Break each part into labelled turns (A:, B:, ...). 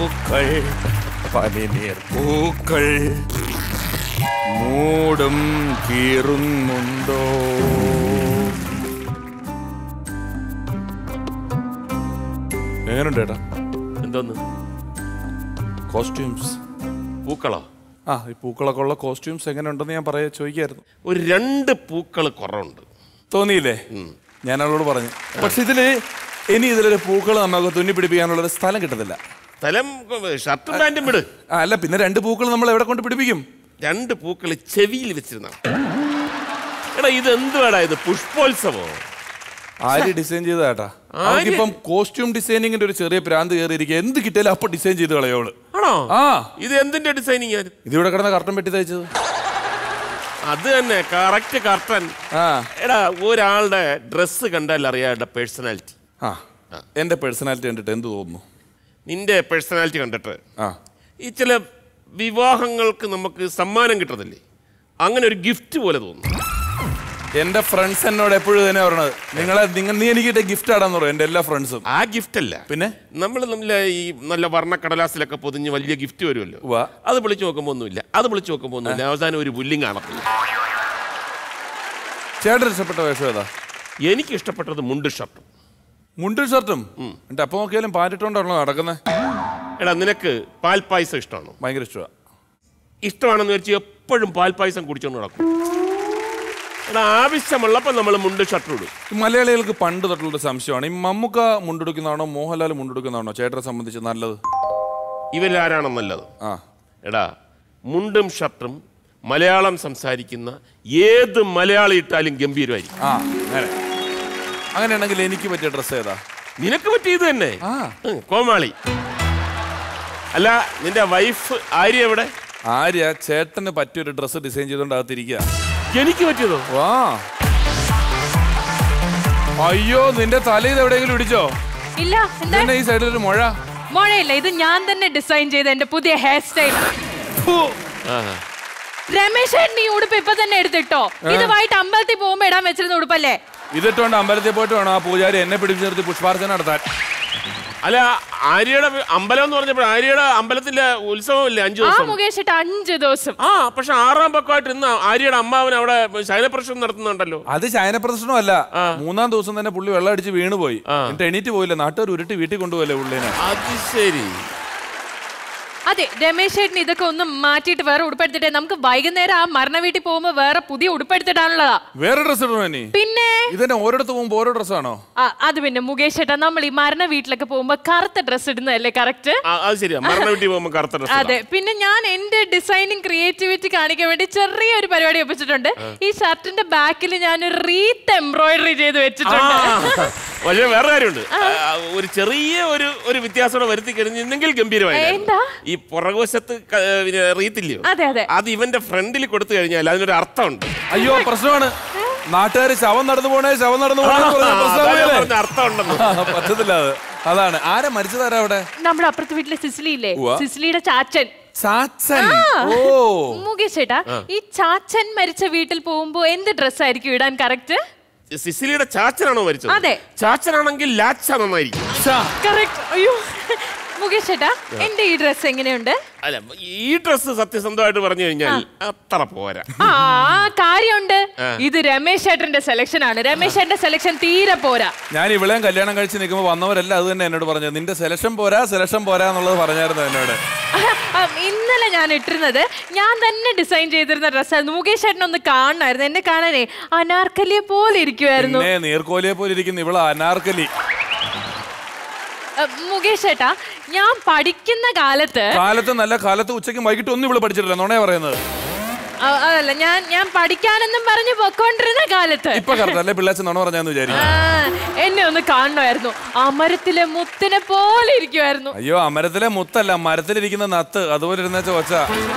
A: പൂക്കൾ പനിനീർ പൂക്കൾ മൂടും കീറുന്നുണ്ടോ എങ്ങനെയുണ്ട് ഏട്ടാ
B: എന്തോന്ന്
A: കോസ്റ്റ്യൂംസ്
B: പൂക്കളോ
A: ആ ഈ പൂക്കളൊക്കെ ഉള്ള കോസ്റ്റ്യൂംസ് എങ്ങനെയുണ്ടെന്ന് ഞാൻ പറയാ ചോദിക്കായിരുന്നു
B: ഒരു രണ്ട് പൂക്കൾ കുറവുണ്ട്
A: തോന്നിയില്ലേ ഞാൻ അവളോട് പറഞ്ഞു പക്ഷെ ഇതില് ഇനി ഇതിലൊരു പൂക്കൾ നമുക്ക് തുന്നി പിടിപ്പിക്കാനുള്ള ഒരു സ്ഥലം കിട്ടത്തില്ല
B: സ്ഥലം ഷർട്ടും പാൻറ്റും വിട്
A: ആ, അല്ല പിന്നെ രണ്ട് പൂക്കൾ നമ്മൾ എവിടെ കൊണ്ട് പിടിപ്പിക്കും
B: രണ്ട് പൂക്കൾ ചെവിയിൽ വെച്ചിരുന്ന എടാ ഇത് എന്തുവാടാ ഇത് പുഷ്പോത്സവോ
A: ആര് ഡിസൈൻ ചെയ്തതാട്ടാ അവൾക്കിപ്പം കോസ്റ്റ്യൂം ഡിസൈനിങ്ങിന്റെ ഒരു ചെറിയ പ്രാന്ത് കയറിയിരിക്കുക എന്ത് കിട്ടിയാലും അപ്പൊ ഡിസൈൻ ചെയ്ത് കളയോള്
B: ആണോ
A: ആ
B: ഇത് എന്തിന്റെ ഡിസൈനിങ് ആയിരുന്നു
A: ഇതിവിടെ കിടന്ന കർട്ടൻ പെട്ടി തയ്ച്ചത്
B: അത് തന്നെ കറക്റ്റ് കർട്ടൻ
A: ആ
B: എടാ ഒരാളുടെ ഡ്രസ്സ് കണ്ടാൽ അറിയാടെ പേഴ്സണാലിറ്റി
A: ആ എന്റെ പേഴ്സണാലിറ്റി കണ്ടിട്ട് എന്ത് തോന്നുന്നു
B: നിന്റെ പേഴ്സണാലിറ്റി കണ്ടിട്ട്
A: ആ
B: ഈ ചില വിവാഹങ്ങൾക്ക് നമുക്ക് സമ്മാനം കിട്ടത്തില്ലേ അങ്ങനെ ഒരു ഗിഫ്റ്റ് പോലെ തോന്നുന്നു
A: എന്റെ ഫ്രണ്ട്സ് എന്നോട് എപ്പോഴും തന്നെ പറയണത് നിങ്ങളെ നിങ്ങൾ നീ എനിക്ക് ഗിഫ്റ്റ് ആടാന്ന് പറയും എന്റെ എല്ലാ ഫ്രണ്ട്സും
B: ആ ഗിഫ്റ്റ് അല്ല
A: പിന്നെ
B: നമ്മൾ നമ്മൾ ഈ നല്ല വർണ്ണക്കടലാസിലൊക്കെ പൊതിഞ്ഞ് വലിയ ഗിഫ്റ്റ് വരുമല്ലോ
A: ഉവ്വ.
B: അത് വിളിച്ചു നോക്കുമ്പോൾ ഒന്നുമില്ല അത് വിളിച്ചു നോക്കുമ്പോൾ ഒന്നുമില്ല അവസാനം ഒരു പുല്ലിങ് കാണത്തില്ല
A: ചേട്ടൻ ഇഷ്ടപ്പെട്ട വേഷം ഏതാ
B: എനിക്ക് ഇഷ്ടപ്പെട്ടത് മുണ്ട് ഷർട്ടും
A: മുണ്ടും ഷർട്ടും എന്റെ അപ്പൊ നോക്കിയാലും പാറ്റിട്ടോണ്ടാണല്ലോ നടക്കുന്നത്
B: എടാ നിനക്ക് പാൽപ്പായസം ഇഷ്ടമാണോ
A: ഭയങ്കര ഇഷ്ടമാണ്
B: ഇഷ്ടമാണെന്ന് വെച്ച് എപ്പോഴും പാൽപ്പായസം കുടിച്ചോണ്ട് നടക്കും എടാ ആവശ്യമുള്ളപ്പോൾ നമ്മൾ മുണ്ട് ഷർട്ട് ഇടും
A: ഈ മലയാളികൾക്ക് പണ്ട് തൊട്ടുള്ള സംശയമാണ് ഈ മമ്മൂക്ക മുണ്ടെടുക്കുന്നതാണോ മോഹൻലാൽ മുണ്ടെടുക്കുന്നതാണോ ചേട്ടനെ സംബന്ധിച്ച് നല്ലത്
B: ഇവരാരാണ് നല്ലത്
A: ആ
B: എടാ മുണ്ടും ഷർട്ടും മലയാളം സംസാരിക്കുന്ന ഏത് മലയാളി ഇട്ടാലും ഗംഭീരമായിരിക്കും
A: ആ അങ്ങനെ അങ്ങനെയാണെങ്കിൽ എനിക്ക് പറ്റിയ ഡ്രസ്സ് ഏതാ
B: നിനക്ക് പറ്റിയത് തന്നെ
A: ആ
B: ഉം, കോമാളി അല്ല നിന്റെ വൈഫ് ആര്യ എവിടെ
A: ആര്യ ചേട്ടന് പറ്റിയൊരു ഡ്രസ്സ് ഡിസൈൻ ചെയ്തുകൊണ്ട് അകത്തിരിക്കുക
B: എനിക്ക് പറ്റിയതോ
A: വാ അയ്യോ നിന്റെ തലയിൽ എവിടെയെങ്കിലും ഇടിച്ചോ
C: ഇല്ല എന്താ
A: ഇതന്നെ ഈ സൈഡിൽ ഒരു മുഴ
C: മോഴയില്ല ഇത് ഞാൻ തന്നെ ഡിസൈൻ ചെയ്ത എന്റെ പുതിയ ഹെയർ സ്റ്റൈൽ രമേശ് ഏട്ടൻ ഈ ഉടുപ്പ് ഇപ്പൊ തന്നെ എടുത്തിട്ടോ ഇത് വൈകിട്ട് അമ്പലത്തിൽ പോകുമ്പോ ഇടാൻ വെച്ചിരുന്ന ഉടുപ്പല്ലേ
A: ഇതിട്ടോണ്ട് അമ്പലത്തിൽ പോയിട്ട് വേണം ആ പൂജാരി എന്നെ പിടിച്ചു നിർത്തി പുഷ്പാർച്ചന നടത്താൻ
B: അല്ല ആര്യയുടെ വി- അമ്പലം എന്ന് പറഞ്ഞപ്പോൾ ആര്യയുടെ അമ്പലത്തിലെ ഉത്സവമില്ലേ അഞ്ചു
C: ആ
B: ദിവസം
C: മുകേഷ് ഏട്ടാ അഞ്ച് ദിവസം
B: ആ പക്ഷെ ആറാം പക്കമായിട്ട് ഇന്ന് ആര്യയുടെ അമ്മാവൻ അവിടെ ശയനപ്രശ്നം നടത്തുന്നുണ്ടല്ലോ
A: അത് ശയന പ്രദർശനമല്ല മൂന്നാം ദിവസം തന്നെ പുള്ളി വെള്ളം അടിച്ച് വീണുപോയി എന്നിട്ട് എണീറ്റ് പോയില്ല നാട്ടുകാർ ഉരുട്ടി വീട്ടിൽ കൊണ്ടുപോയല്ലേ പുള്ളിനെ
B: അത് ശരി
C: അതെ രമേശ് ഏട്ടൻ ഇതൊക്കെ ഒന്ന് മാറ്റിയിട്ട് വേറെ ഉടുപ്പെടുത്തിട്ടെ നമുക്ക് വൈകുന്നേരം ആ മരണ വീട്ടിൽ പോകുമ്പോ വേറെ പുതിയ ഉടുപ്പെടുത്തിടാനുള്ളതാ
A: വേറെ ഡ്രസ് ഇടണോ ഇനി
C: പിന്നെ
A: ഇതന്നെ ഓരോടത്ത് പോകുമ്പോ ഓരോ ഡ്രസ്സാണോ
C: ആ, അത് പിന്നെ മുകേഷ് ഏട്ടാ നമ്മൾ ഈ മരണ വീട്ടിലൊക്കെ പോകുമ്പോ കറുത്ത ഡ്രസ് ഇടുന്നതല്ലേ കറക്റ്റ്
B: ആ, അത് ശരിയാ മരണ വീട്ടിൽ പോകുമ്പോൾ കറുത്ത ഡ്രസ്
C: അതെ പിന്നെ ഞാൻ എന്റെ ഡിസൈനിങ് ക്രിയേറ്റിവിറ്റി കാണിക്കാൻ വേണ്ടി ചെറിയൊരു പരിപാടി ഒപ്പിച്ചിട്ടുണ്ട് ഈ ഷർട്ടിന്റെ ബാക്കിൽ ഞാൻ ഒരു റീത്ത് എംബ്രോയിഡറി ചെയ്ത് വെച്ചിട്ടുണ്ട്
B: പക്ഷേ വേറെ കാര്യമുണ്ട് ആ, ഒരു ചെറിയ ഒരു ഒരു വ്യത്യാസം വരുത്തി കഴിഞ്ഞെങ്കിൽ ഗംഭീരമായി
C: എന്താ?
B: ഈ പുറകുവശത്ത് ക- പിന്നെ റീത്തില്ലയോ
C: അതെ അതെ
B: അത് ഇവന്റെ ഫ്രണ്ടിൽ കൊടുത്തു കഴിഞ്ഞാൽ അതിനൊരു അർത്ഥമുണ്ട്
A: അയ്യോ പ്രശ്നമാണ് നാട്ടുകാർ ശവം നടന്നു പോണേ ശവം നടന്നു പോണേ എന്ന് പറഞ്ഞ
B: അതാ ഞാൻ
A: പ്രശ്നമാവില്ലേ?
B: പറഞ്ഞ അർത്ഥമുണ്ടെന്ന്
A: ആ, പറ്റത്തില്ല അത് അതാണ് ആരെ മരിച്ചതാരാ അവിടെ
C: നമ്മുടെ അപ്പുറത്തെ വീട്ടിലെ സിസിലി ഇല്ലേ
A: ഉവ്വ.
C: സിസിലിയുടെ ചാച്ചൻ
A: ചാച്ചൻ ഓ
C: മുകേഷ് ഏട്ടാ ഈ ചാച്ചൻ മരിച്ച വീട്ടിൽ പോകുമ്പോ എന്ത് ഡ്രസ് ആയിരിക്കും ഇടാൻ കറക്റ്റ്
B: സിസിലിയുടെ ചാച്ചനാണോ മരിച്ചത്
C: അതെ.
B: ചാച്ചനാണെങ്കിൽ ലാച്ച നന്നായിരിക്കും
A: ഛാ,
C: കറക്റ്റ് അയ്യോ മുകേഷ് ഏട്ടാ എന്റെ ഈ ഡ്രസ് എങ്ങനെയുണ്ട്
B: അല്ല ഈ ഡ്രസ്സ് സത്യസന്ധമായിട്ട് പറഞ്ഞു കഴിഞ്ഞാൽ അത്ര പോരാ
C: ആ കാര്യമുണ്ട് ഇത് രമേശ് ഏട്ടന്റെ സെലക്ഷൻ ആണ് രമേശ് ഏട്ടന്റെ സെലക്ഷൻ തീരെ പോരാ
A: ഞാൻ ഇവിടെയും കല്യാണം കഴിച്ച് നിൽക്കുമ്പോൾ വന്നവരെല്ലാം അത് തന്നെ എന്നോട് പറഞ്ഞത് നിന്റെ സെലക്ഷൻ പോരാ സെലക്ഷൻ പോരാ എന്നുള്ളത് പറഞ്ഞായിരുന്നു എന്നോട്
C: ആ, ഇന്നലെ ഞാൻ ഇട്ടിരുന്നത് ഞാൻ തന്നെ ഡിസൈൻ ചെയ്തിരുന്ന ഡ്രസ്സായിരുന്നു മുകേഷ് ഏട്ടൻ ഒന്ന് കാണണമായിരുന്നു എന്നെ കാണാനേ അനാർക്കലിയെ പോലെ ഇരിക്കുമായിരുന്നു
A: പിന്നെ നീർക്കോലിയെ പോലെ ഇരിക്കുന്ന ഇവള് അനാർക്കലി
C: ആ, മുകേഷ് ഏട്ടാ ഞാൻ പഠിക്കുന്ന കാലത്ത്
A: കാലത്ത് നല്ല കാലത്ത് ഉച്ചയ്ക്ക് വൈകിട്ട് ഒന്നും ഇവള് പഠിച്ചിട്ടില്ല നോണേ പറയുന്നത്
C: ആ, അതല്ല ഞാൻ ഞാൻ പഠിക്കാനെന്നും പറഞ്ഞ് പൊക്കോണ്ടിരുന്ന കാലത്ത്
A: ഇപ്പൊ കറക്റ്റ് അല്ലെ പിള്ളേച്ച നോണ പറഞ്ഞാന്ന് വിചാരിക്കും
C: ആ, എന്നെ ഒന്ന് കാണണമായിരുന്നു അമരത്തിലെ മുത്തിനെ പോലെ ഇരിക്കുമായിരുന്നു
A: അയ്യോ അമരത്തിലെ മുത്തല്ല മരത്തിലിരിക്കുന്ന നത്ത് അതുപോലെ ഇരുന്നേച്ച ഒച്ച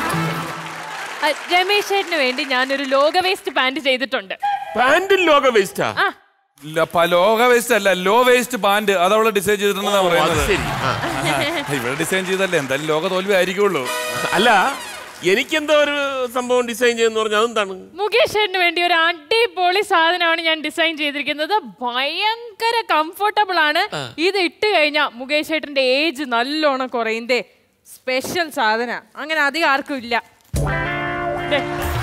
C: ആ, രമേശ് ചേട്ടന് വേണ്ടി ഞാനൊരു ലോക വേസ്റ്റ് പാന്റ് ചെയ്തിട്ടുണ്ട്
B: പാന്റിൽ ലോക വേസ്റ്റാ
C: ആ
A: ഇല്ല, പ- ലോക വേസ്റ്റ് അല്ല ലോ വേസ്റ്റ് പാന്റ് അത് അവള് ഡിസൈൻ ചെയ്തിട്ടുണ്ടെന്നാ
B: അത്
A: പറയുന്നത്
B: ശരി ആ.
A: ഇവിടെ ഡിസൈൻ ചെയ്തല്ലേ എന്തായാലും ലോക തോൽവി ആയിരിക്കുള്ളൂ
B: അല്ല എനിക്കെന്തോ ഒരു സംഭവം ഡിസൈൻ ചെയ്യുന്ന പറഞ്ഞാൽ അതെന്താണ്
C: മുകേഷ് ചേട്ടന് വേണ്ടി ഒരു അടിപൊളി സാധനമാണ് ഞാൻ ഡിസൈൻ ചെയ്തിരിക്കുന്നത് ഭയങ്കര കംഫർട്ടബിൾ ആണ് ഇത് ഇട്ട് കഴിഞ്ഞാൽ മുകേഷ് ചേട്ടന്റെ ഏജ് നല്ലോണം കുറയുന്നേ സ്പെഷ്യൽ സാധന അങ്ങനെ അധികം ആർക്കും ഇല്ല ദേ.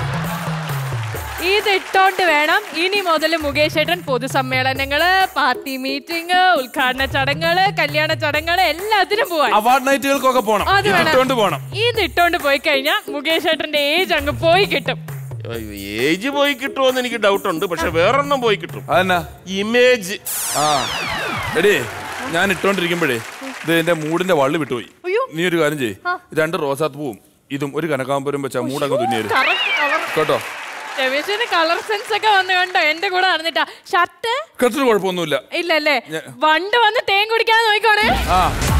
C: ഇത് ഇട്ടോണ്ട് വേണം ഇനി മുതൽ മുകേഷ് ഏട്ടൻ പൊതുസമ്മേളനങ്ങള് പാർട്ടി മീറ്റിംഗ് ഉദ്ഘാടന ചടങ്ങുകള് കല്യാണ ചടങ്ങുകള് എല്ലാത്തിനും പോവാൻ
A: അവാർഡ് നൈറ്റുകൾക്കൊക്കെ പോണം
C: അത്
A: ഇത്
C: വേണം.
A: ഇട്ടുകൊണ്ട് പോണം
C: ഇത് ഇട്ടോണ്ട് പോയി കഴിഞ്ഞാൽ മുകേഷ് ഏട്ടന്റെ ഏജ് അങ്ങ് പോയി കിട്ടും
B: ഏജ് പോയി കിട്ടുമോന്ന് എനിക്ക് ഡൗട്ട് ഉണ്ട് പക്ഷെ വേറൊന്നും പോയി കിട്ടും
A: അതെന്നാ
B: ഇമേജ്
A: ആ എടേ ഞാൻ ഇട്ടോണ്ടിരിക്കുമ്പോഴേ ഇത് എന്റെ മൂടിന്റെ വള്ളി വിട്ടുപോയി
C: അയ്യോ.
A: നീ ഒരു കാര്യം ചെയ്യ് രണ്ട് റോസാപ്പൂവും ഇതും ഒരു കനകാമ്പരം വെച്ചാ മൂടങ്ങ് തുന്നിയത്
C: കറക്റ്റ് കളർ
A: കേട്ടോ
C: രമേശിന് കളർ സെൻസ് ഒക്കെ വന്നു കണ്ടോ എന്റെ കൂടെ നടന്നിട്ടാ ഷർട്ട്
A: കെട്ടിന് കുഴപ്പമൊന്നുമില്ല
C: ഇല്ലല്ലേ വണ്ട് വന്ന് തേൻ കുടിക്കാതെ നോക്കിക്കോണേ
A: ആ